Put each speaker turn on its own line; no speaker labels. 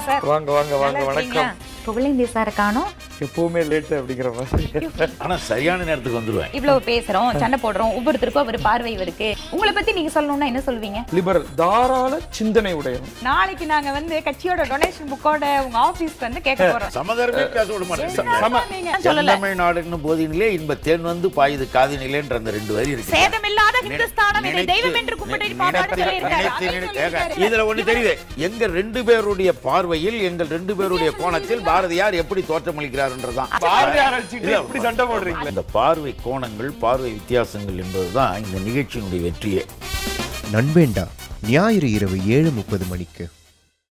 Sir
வாங்க வாங்க வாங்க
நல்லா
வணக்கம்
இருக்கீங்களா? புகழேந்தி சார் காணோம்
எப்பவுமே லேட்டு அப்படிங்கிற மாதிரி
ஆனா சரியான நேரத்துக்கு வந்துருவேன்
இவ்வளவு பேசுறோம் சண்டை போடுறோம் ஒவ்வொருத்தருக்கும் ஒரு பார்வை இருக்கு உங்களை பத்தி நீங்க சொல்லணும்னா என்ன சொல்வீங்க
லிபரல் தாராள சிந்தனை உடையவன்
நாளைக்கு நாங்க வந்து கட்சியோட டொனேஷன் புக்கோட உங்க ஆபீஸ்க்கு வந்து கேட்க போறோம்
சமதர்மே பேச விட மாட்டேன்
சம
நீங்க சொல்லல
தமிழ்நாடுன்னு போதினிலே இன்ப தேன் வந்து பாயுது காதினிலேன்ற அந்த ரெண்டு வரி இருக்கு
சேதமில்லாத ஹிந்துஸ்தானம் இதை
நினைத்து-
தெய்வம் என்று கும்பிட்டு
நி-
பாப்பாடு
நினைத்து-
சொல்லியிருக்காரு.
நினைத்து-
அதையும்
நினைத்து- ஏங்க,
சொல்லியிருக்காரு.
இதுல ஒண்ணு தெரியுது எங்க ரெண்டு பேருடைய பார்வையில் எங்கள் ரெண்டு பேருடைய கோணத்தில் பாரதியார் எப்படி தோற்றமளிக்கிறார்ன்றதுதான்
பாரதியார் அடிச்சுட்டு
இல்ல,
இப்படி சண்டை போடுறீங்களே
இந்த பார்வை கோணங்கள் பார்வை வித்தியாசங்கள் என்பதுதான் இந்த நிகழ்ச்சியினுடைய வெற்றியே
நண்பேண்டா ஞாயிறு இரவு ஏழு முப்பது மணிக்கு